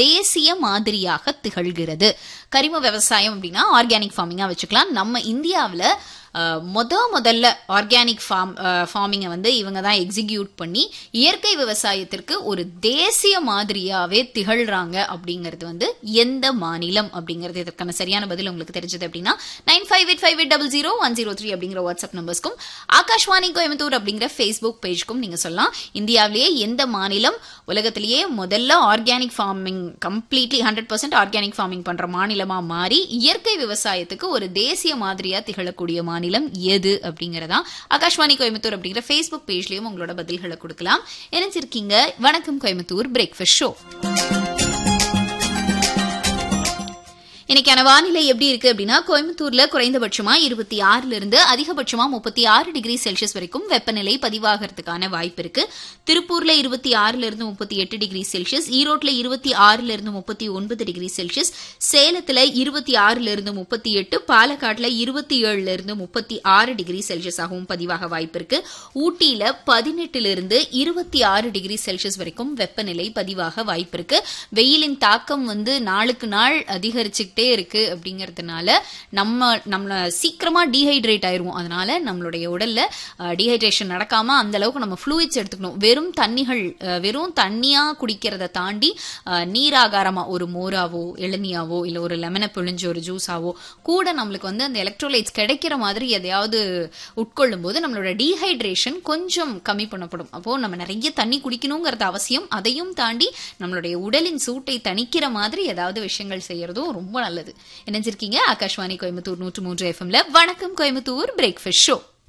தேசிய மாதிரியாக திகழ்கிறது கரிம விவசாயம் அப்படின்னா ஆர்கானிக் ஃபார்மிங்கா வச்சுக்கலாம் நம்ம இந்தியாவில் முத முதல்ல ஆர்கானிக் ஃபார்ம் ஃபார்மிங்கை வந்து இவங்க தான் எக்ஸிக்யூட் பண்ணி இயற்கை விவசாயத்திற்கு ஒரு தேசிய மாதிரியாவே திகழ்றாங்க அப்படிங்கிறது வந்து எந்த மாநிலம் அப்படிங்கிறது இதற்கான சரியான பதில் உங்களுக்கு தெரிஞ்சது அப்படின்னா nine five eight five eight double zero one zero three அப்படிங்கிற வாட்ஸ்அப் நம்பர்ஸ்க்கும் ஆகாஷ்வாணி கோயம்புத்தூர் அப்படிங்கிற ஃபேஸ்புக் பேஜ்க்கும் நீங்க சொல்லலாம் இந்தியாவிலேயே எந்த மாநிலம் உலகத்திலேயே முதல்ல organic farming completely hundred percent organic farming பண்ற மாநிலமா மாறி இயற்கை விவசாயத்துக்கு ஒரு தேசிய மாதிரியா திகழக்கூடிய மாநிலம் எது அப்படிங்கறதா ஆகாஷ்வாணி கோயம்புத்தூர் அப்படிங்கிற ஃபேஸ்புக் பேஜ்லயும் உங்களோட பதில்களை கொடுக்கலாம் இணைஞ்சிருக்கீங்க வணக்கம் கோயம்புத்தூர் பிரேக்ஃபாஸ்ட் ஷோ இன்னைக்கான வானிலை எப்படி இருக்கு அப்படின்னா கோயம்புத்தூர்ல குறைந்தபட்சமா இருபத்தி ஆறுல இருந்து அதிகபட்சமா முப்பத்தி ஆறு டிகிரி செல்சியஸ் வரைக்கும் வெப்பநிலை பதிவாகிறதுக்கான வாய்ப்பு இருக்கு திருப்பூர்ல இருபத்தி ஆறுல இருந்து முப்பத்தி எட்டு டிகிரி செல்சியஸ் ஈரோட்ல இருபத்தி ஆறுல இருந்து முப்பத்தி ஒன்பது டிகிரி செல்சியஸ் சேலத்துல இருபத்தி ஆறுல இருந்து முப்பத்தி எட்டு பாலக்காட்டுல இருபத்தி ஏழுல இருந்து முப்பத்தி ஆறு டிகிரி செல்சியஸ் ஆகவும் பதிவாக வாய்ப்பு இருக்கு ஊட்டியில பதினெட்டுல இருந்து இருபத்தி ஆறு டிகிரி செல்சியஸ் வரைக்கும் வெப்பநிலை பதிவாக வாய்ப்பு இருக்கு வெயிலின் தாக்கம் வந்து நாளுக்கு நாள் அதிகரிச்சுக்கிட்டே இருக்கு அப்படிங்கறதுனால நம்ம நம்மள சீக்கிரமா டீஹைட்ரேட் ஆயிருவோம் அதனால நம்மளுடைய உடல்ல டீஹைட்ரேஷன் நடக்காம அந்த அளவுக்கு நம்ம ஃப்ளூயிட்ஸ் எடுத்துக்கணும் வெறும் தண்ணிகள் அஹ், வெறும் தண்ணியா குடிக்கிறத தாண்டி அஹ், நீராகாரமா ஒரு மோராவோ இளநியாவோ இல்ல ஒரு லெமனை பிழிஞ்சு ஒரு ஜூஸாவோ கூட நம்மளுக்கு வந்து அந்த எலக்ட்ரோலைட்ஸ் கிடைக்கிற மாதிரி எதையாவது உட்கொள்ளும் போது நம்மளோட டீஹைட்ரேஷன் கொஞ்சம் கம்மி பண்ணப்படும் அப்போ நம்ம நிறைய தண்ணி குடிக்கணுங்கிறது அவசியம் அதையும் தாண்டி நம்மளுடைய உடலின் சூட்டை தணிக்கிற மாதிரி ஏதாவது விஷயங்கள் செய்யறதும் ரொம்ப நல்லது இணைஞ்சிருக்கீங்க ஆகாஷ்வாணி கோயம்புத்தூர் நூற்று மூன்று எஃப்எம்ல வணக்கம் கோயம்புத்தூர் பிரேக்ஃபாஸ்ட் ஷோ